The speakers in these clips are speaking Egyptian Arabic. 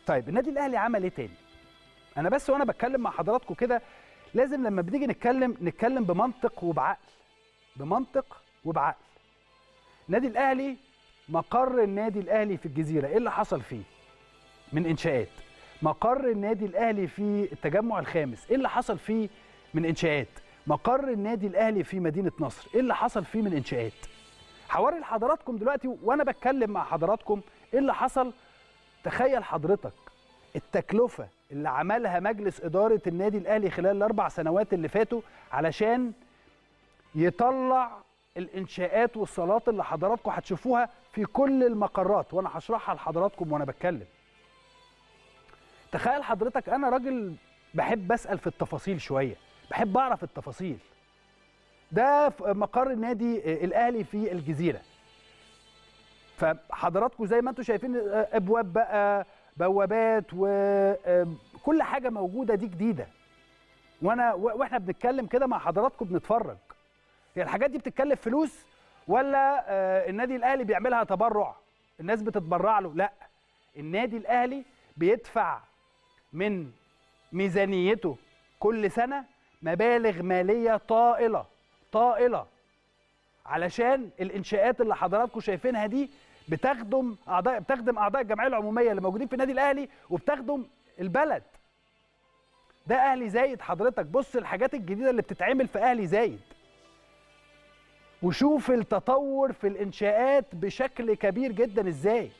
طيب النادي الاهلي عمل ايه تاني انا بس وانا بتكلم مع حضراتكم كده لازم لما بنيجي نتكلم نتكلم بمنطق وبعقل بمنطق وبعقل النادي الاهلي مقر النادي الاهلي في الجزيره ايه اللي حصل فيه من انشاءات مقر النادي الاهلي في التجمع الخامس ايه اللي حصل فيه من انشاءات مقر النادي الاهلي في مدينه نصر ايه اللي حصل فيه من انشاءات حواري لحضراتكم دلوقتي وانا بتكلم مع حضراتكم ايه اللي حصل تخيل حضرتك التكلفه اللي عملها مجلس اداره النادي الاهلي خلال الاربع سنوات اللي فاتوا علشان يطلع الانشاءات والصالات اللي حضراتكم هتشوفوها في كل المقرات وانا هشرحها لحضراتكم وانا بتكلم تخيل حضرتك انا راجل بحب اسال في التفاصيل شويه بحب اعرف التفاصيل ده في مقر النادي الاهلي في الجزيره فحضراتكم زي ما انتم شايفين ابواب بقى بوابات وكل حاجه موجوده دي جديده وانا واحنا بنتكلم كده مع حضراتكم بنتفرج هي الحاجات دي بتتكلف فلوس ولا النادي الاهلي بيعملها تبرع الناس بتتبرع له لا النادي الاهلي بيدفع من ميزانيته كل سنه مبالغ ماليه طائله طائله علشان الانشاءات اللي حضراتكم شايفينها دي بتخدم اعضاء بتخدم اعضاء الجمعيه العموميه اللي موجودين في النادي الاهلي وبتخدم البلد ده اهلي زايد حضرتك بص الحاجات الجديده اللي بتتعمل في اهلي زايد وشوف التطور في الانشاءات بشكل كبير جدا ازاي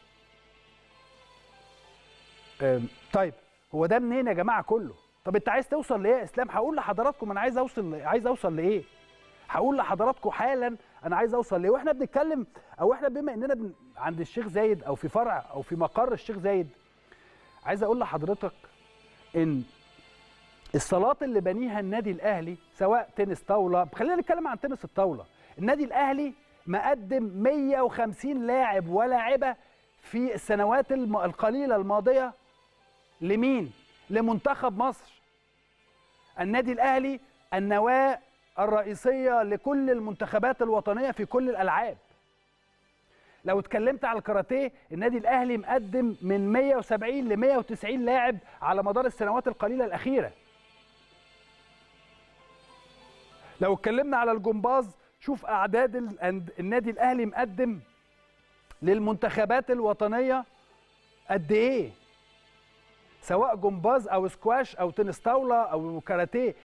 طيب هو ده منين يا جماعه كله طب انت عايز توصل لايه يا اسلام هقول لحضراتكم انا عايز اوصل عايز اوصل لايه هقول لحضراتكم حالا انا عايز اوصل ليه واحنا بنتكلم او احنا بما اننا بن... عند الشيخ زايد او في فرع او في مقر الشيخ زايد عايز اقول لحضرتك ان الصالات اللي بنيها النادي الاهلي سواء تنس طاوله خلينا نتكلم عن تنس الطاوله النادي الاهلي مقدم 150 لاعب ولاعبه في السنوات الم... القليله الماضيه لمين لمنتخب مصر النادي الاهلي النواه الرئيسيه لكل المنتخبات الوطنيه في كل الالعاب لو اتكلمت على الكاراتيه النادي الاهلي مقدم من 170 ل 190 لاعب على مدار السنوات القليله الاخيره لو اتكلمنا على الجمباز شوف اعداد النادي الاهلي مقدم للمنتخبات الوطنيه قد ايه سواء جمباز او سكواش او تنس طاوله او كاراتيه